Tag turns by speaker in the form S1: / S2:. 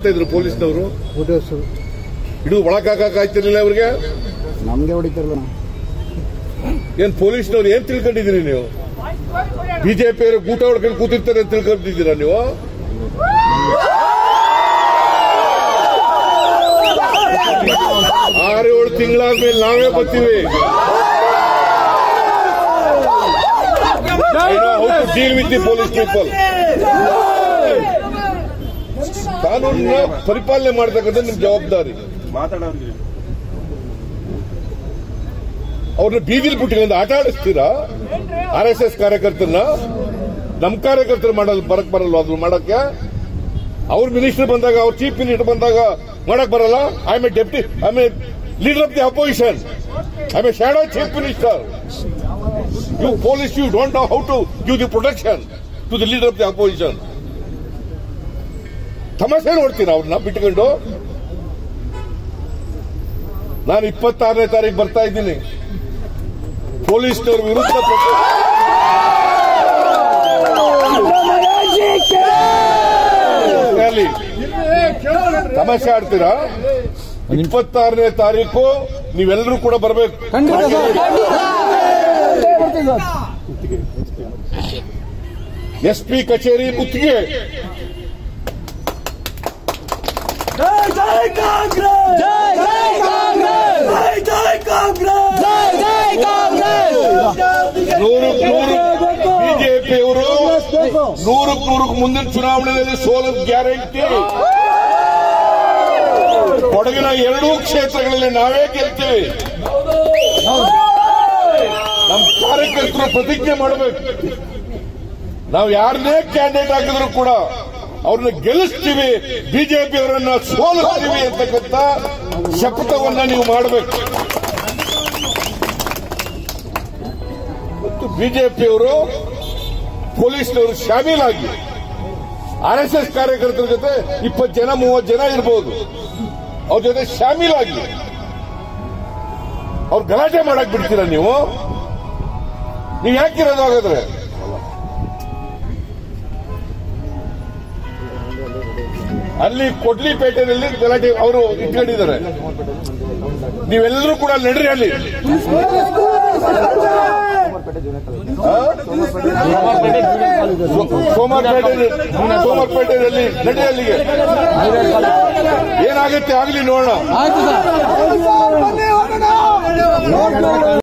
S1: ಮಾಡ್ತಾ ಇದ್ರು ಪೊಲೀಸ್ನವರು
S2: ಫೋಟೋಸ್
S1: ಹಿಡಿದು ಒಳಗಾಕಾಯ್ತಿರ್ಲಿಲ್ಲ ಅವ್ರಿಗೆ
S2: ನಮ್ಗೆ ಹೊಡಿತಾರಲ್ಲ
S1: ಏನ್ ಪೊಲೀಸ್ನವ್ರು ಏನ್ ತಿಳ್ಕೊಂಡಿದ್ದೀರಿ ನೀವು ಬಿಜೆಪಿ ಅವರು ಗೂಟ ಹೊಡ್ಕೊಂಡು ಕೂತಿರ್ತಾರೆ ಅಂತ ತಿಳ್ಕೊಂಡಿದ್ದೀರಾ ನೀವು ಆರು ಏಳು ತಿಂಗಳಾದ್ಮೇಲೆ ನಾವೇ ಬರ್ತೀವಿ deal with the police people ಕಾನೂನಿನ ಪರಿಪಾಲನೆ ಮಾಡ್ತಕ್ಕಂಥ ನಿಮ್ ಜವಾಬ್ದಾರಿ
S3: ಮಾತಾಡೋರಿಗೆ
S1: ಅವ್ರನ್ನ ಬೀದಿಲಿ ಬಿಟ್ಕೊಂಡು ಆಟ ಆಡಿಸ್ತೀರಾ ಆರ್ ಎಸ್ ಎಸ್ ಕಾರ್ಯಕರ್ತರನ್ನ ನಮ್ ಕಾರ್ಯಕರ್ತರು ಮಾಡಲ್ ಬರಕ್ ಬರಲ್ಲ ಅದ್ರ ಮಾಡಕ್ಕೆ ಅವ್ರ ಮಿನಿಸ್ಟರ್ ಬಂದಾಗ ಅವ್ರ ಚೀಫ್ ಮಿನಿಸ್ಟರ್ ಬಂದಾಗ ಮಾಡಕ್ ಬರಲ್ಲ I am a deputy I am a leader of the opposition I am a shadow chief minister you police you don't know how to give the protection to the leader of the opposition ತಮಾಷೆ ನೋಡ್ತೀರಾ ಅವ್ರನ್ನ ಬಿಟ್ಕೊಂಡು ನಾನು ಇಪ್ಪತ್ತಾರನೇ ತಾರೀಕು ಬರ್ತಾ ಇದ್ದೀನಿ ಪೊಲೀಸ್ನವ್ರ ವಿರುದ್ಧ ಪ್ರೊಟೆಸ್ಟ್ ರ್ಯಾಲಿ. ತಮಾಷೆ ಆಡ್ತೀರಾ ಇಪ್ಪತ್ತಾರನೇ ತಾರೀಕು ನೀವೆಲ್ಲರೂ ಕೂಡ ಬರಬೇಕು ಎಸ್ ಪಿ ಕಚೇರಿ ಮುತ್ತಿಗೆ
S4: ಜೈ ಜೈ ಕಾಂಗ್ರೆಸ್ ಜೈ ಜೈ ಕಾಂಗ್ರೆಸ್ ಜೈ ಜೈ ಕಾಂಗ್ರೆಸ್ ಜೈ ಜೈ ಕಾಂಗ್ರೆಸ್
S1: ನೂರು ನೂರು ಬಿಜೆಪಿಯವರು ನೂರಕ್ಕೆ ನೂರಕ್ಕೆ ಮುಂದಿನ ಚುನಾವಣೆಯಲ್ಲಿ ಸೋಲದ ಗ್ಯಾರಂಟಿ ಕೊಡಗಿನ ಎರಡೂ ಕ್ಷೇತ್ರಗಳಲ್ಲಿ ನಾವೇ ಗೆಲ್ತೀವಿ ನಮ್ಮ ಕಾರ್ಯಕರ್ತರು ಪ್ರತಿಜ್ಞೆ ಮಾಡಬೇಕು ನಾವು ಯಾರನ್ನೇ ಕ್ಯಾಂಡಿಡೇಟ್ ಹಾಕಿದ್ರು ಕೂಡ ಅವ್ರನ್ನ ಗೆಲ್ಲಿಸ್ತೀವಿ ಬಿಜೆಪಿ ಅವರನ್ನ ಸೋಲಿಸ್ತೀವಿ ಅಂತಕ್ಕಂಥ ಶಪಥವನ್ನ ನೀವು ಮಾಡಬೇಕು ಮತ್ತು ಬಿಜೆಪಿಯವರು ಪೊಲೀಸ್ನವರು ಶಾಮೀಲಾಗಿ ಆರ್ ಎಸ್ ಎಸ್ ಕಾರ್ಯಕರ್ತರ ಜೊತೆ ಇಪ್ಪತ್ತು ಜನ ಮೂವತ್ತು ಜನ ಇರಬಹುದು ಅವ್ರ ಜೊತೆ ಶಾಮೀಲಾಗಿ ಅವ್ರು ಗಲಾಟೆ ಮಾಡಕ್ ಬಿಡ್ತೀರಾ ನೀವು ನೀವು ಯಾಕಿರೋದು ಹಾಗಾದ್ರೆ ಅಲ್ಲಿ ಕೊಡ್ಲಿಪೇಟೆಯಲ್ಲಿ ಗಲಾಟೆ ಅವರು ಇಟ್ಕೊಂಡಿದ್ದಾರೆ ನೀವೆಲ್ಲರೂ ಕೂಡ ನಡ್ರಿ ಅಲ್ಲಿ ಸೋಮವಾರಪೇಟೆ ಸೋಮವಾರಪೇಟೆಯಲ್ಲಿ ನಡಿ ಅಲ್ಲಿಗೆ ಏನಾಗುತ್ತೆ ಆಗ್ಲಿ ನೋಡೋಣ
S2: ಆಯ್ತು ಸರ್